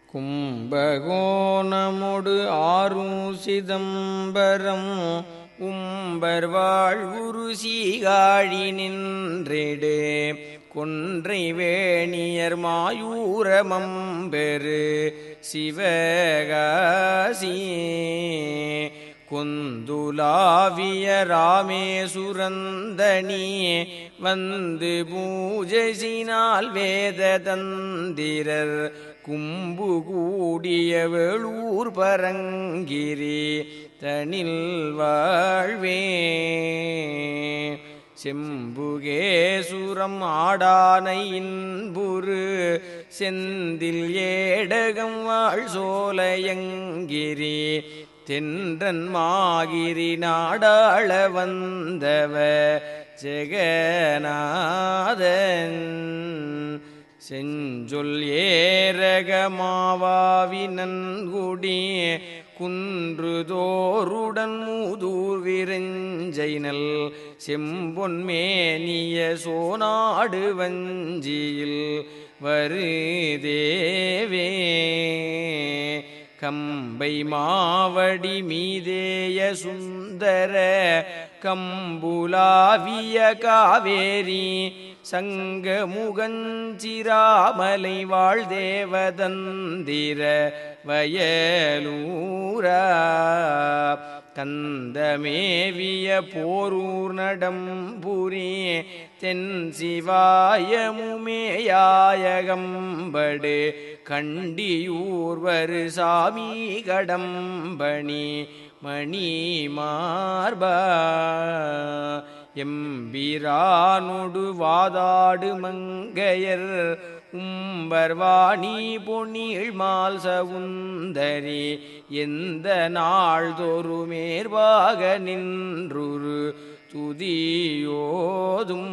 கும்பகோணமொடு ஆரும் சிதம்பரம் உம்பர் வாழ்வுரு சீகாழி நின்றிடு கொன்றை வேணியர் மாயூரமம்பெரு சிவகாசி கொந்துலாவிய ராமேசுரந்தனி வந்து பூஜைசினால் வேத தந்திரர் கும்பு கூடிய வேளூர் பரங்கிரி தனில் வாழ்வே செம்புகேசுரம் ஆடானை இன்புரு செந்தில் ஏடகம் வாழ் சோலையங்கிரி தென்றன் மாகிரி நாடாள வந்தவ ஜெகநாதன் செஞ்சொல் ஏரகமாவாவி நன்குடி குன்றுதோருடன் மூதூர் விரஞ்சைனல் செம்பொன்மேனிய சோனாடு வஞ்சியில் வருதேவே கம்பை மாவடி மீதேய சுந்தர கம்புலாவிய காவேரி சங்கமுகஞ்சிராமலை வாழ்தேவதந்திர வயலூரா கந்தமேவிய போரூர் நடம்புரி தென் சிவாயமுமேயாயகம்படு கண்டியூர்வரு சாமி கடம்பணி மணி மார்பா எம்பிரானொடு வாதாடு மங்கையர் உம்பர்வாணி பொன்னிள் மால் சவுந்தரி எந்த நாள்தொரு மேற்பாக நின்றுரு துதியோதும்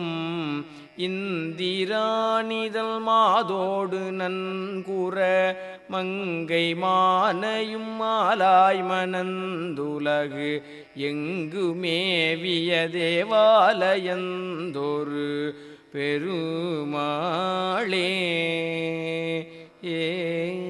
இந்திராணிதல் மாதோடு நன்குற மங்கை மானையும் மாலாய் மணந்துலகு எங்கு மேவிய தேவாலயந்தொரு பெருமாளே ஏ